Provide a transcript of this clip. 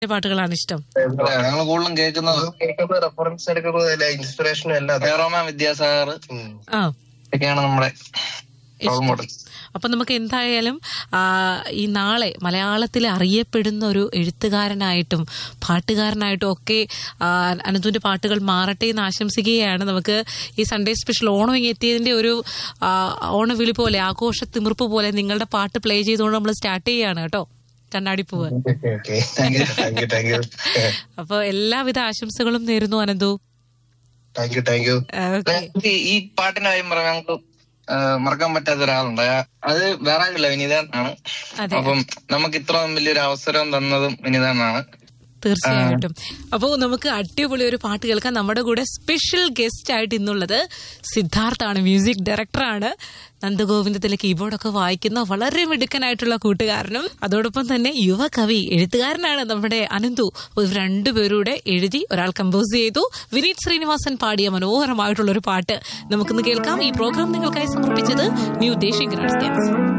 പാട്ടുകളാണ് ഇഷ്ടം ഞങ്ങൾ കൂടുതലും കേൾക്കുന്നത് കേൾക്കുന്ന റെഫറൻസ് എടുക്കുന്നത് ഇൻസ്പിറേഷനും എല്ലാം അതെ. ഹേറോമാൻ വിദ്യാസാഗർ ഉം. ആ ഒക്കെയാണ് നമ്മുടെ റോൾ മോഡൽ അപ്പൊ നമുക്ക് എന്തായാലും ആ, ഈ നാളെ മലയാളത്തിൽ അറിയപ്പെടുന്ന ഒരു എഴുത്തുകാരനായിട്ടും പാട്ടുകാരനായിട്ടും ഒക്കെ ആ, അനന്തുവിന്റെ പാട്ടുകൾ മാറട്ടെ എന്ന് ആശംസിക്കുകയാണ് നമുക്ക് ഈ സൺഡേ സ്പെഷ്യൽ ഓണം ഇങ്ങ് എത്തിയതിന്റെ ഒരു ആ, ഓണവിളി പോലെ ആഘോഷ തിമിർപ്പ് പോലെ നിങ്ങളുടെ പാട്ട് പ്ലേ ചെയ്തുകൊണ്ട് നമ്മൾ സ്റ്റാർട്ട് ചെയ്യാണ് കേട്ടോ കണ്ണാടിപ്പൂവ് okay thank you thank you thank you അപ്പൊ എല്ലാവിധ ആശംസകളും നേരുന്നു Ananthu thank you thank you okay ഞങ്ങൾക്ക് ഈ പാട്ടിന്റെ കാര്യം പറയാൻ ഞങ്ങൾക്ക് ആ, മറക്കാൻ പറ്റാത്ത ഒരാളുണ്ട് അത് വേറെ ആരുമില്ല വിനീതനാണ് അതെ. അപ്പം നമുക്ക് ഇത്രയും വലിയൊരു അവസരം തന്നതും വിനീതനാണ് തീർച്ചയായിട്ടും അപ്പോൾ നമുക്ക് അടിപൊളി ഒരു പാട്ട് കേൾക്കാം നമ്മുടെ കൂടെ സ്പെഷ്യൽ ഗസ്റ്റ് ആയിട്ട് ഇന്നുള്ളത് സിദ്ധാർത്ഥാണ് മ്യൂസിക് ഡയറക്ടറാണ് നന്ദഗോവിന്ദത്തിലെ കീബോർഡൊക്കെ വായിക്കുന്ന വളരെ മിടുക്കനായിട്ടുള്ള കൂട്ടുകാരനും അതോടൊപ്പം തന്നെ യുവകവി എഴുത്തുകാരനാണ് നമ്മുടെ അനന്തു അപ്പോൾ ഇവർ രണ്ടുപേരൂടെ എഴുതി ഒരാൾ കമ്പോസ് ചെയ്തു വിനീത് ശ്രീനിവാസൻ പാടിയ മനോഹരമായിട്ടുള്ള ഒരു പാട്ട് നമുക്കിന്ന് കേൾക്കാം ഈ പ്രോഗ്രാം നിങ്ങൾക്കായി സമർപ്പിച്ചത് ന്യൂ ദേശിംഗ്